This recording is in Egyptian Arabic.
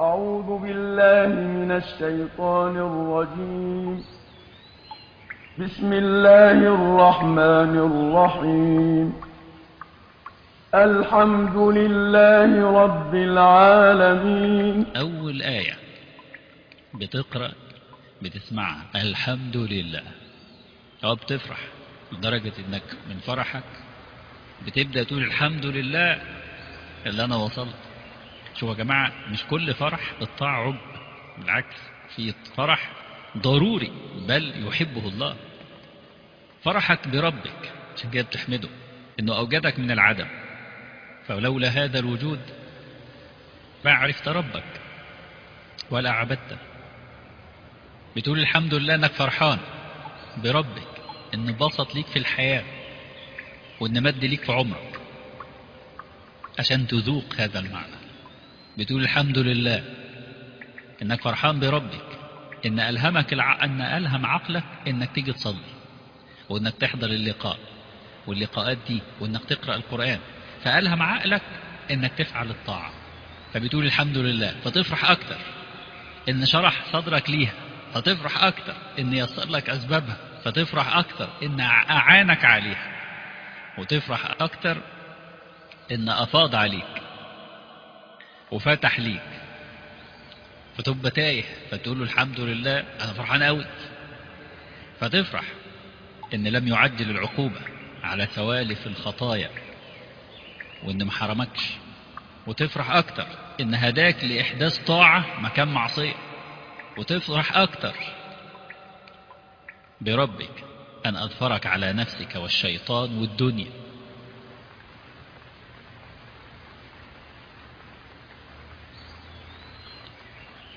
أعوذ بالله من الشيطان الرجيم بسم الله الرحمن الرحيم الحمد لله رب العالمين أول آية بتقرأ بتسمعها الحمد لله أو بتفرح لدرجة إنك من فرحك بتبدأ تقول الحمد لله اللي أنا وصلت شوفوا يا جماعة مش كل فرح الطاعة عب بالعكس في فرح ضروري بل يحبه الله فرحك بربك عشان كده بتحمده انه اوجدك من العدم فلولا هذا الوجود ما عرفت ربك ولا عبدته بتقول الحمد لله انك فرحان بربك ان بسط ليك في الحياة وان مد ليك في عمرك عشان تذوق هذا المعنى بتقول الحمد لله انك فرحان بربك ان الهمك الع... ان الهم عقلك انك تيجي تصلي وانك تحضر اللقاء واللقاءات دي وانك تقرا القران فالهم عقلك انك تفعل الطاعه فبتقول الحمد لله فتفرح اكتر ان شرح صدرك ليها فتفرح اكتر ان يسر لك اسبابها فتفرح اكتر ان اعانك عليها وتفرح اكتر ان افاض عليك وفتح ليك فتبقى تايه فتقول له الحمد لله انا فرحان قوي فتفرح ان لم يعجل العقوبة على سوالف الخطايا وان ما حرمكش وتفرح اكتر ان هداك لاحداث طاعة مكان معصية وتفرح اكتر بربك ان اظفرك على نفسك والشيطان والدنيا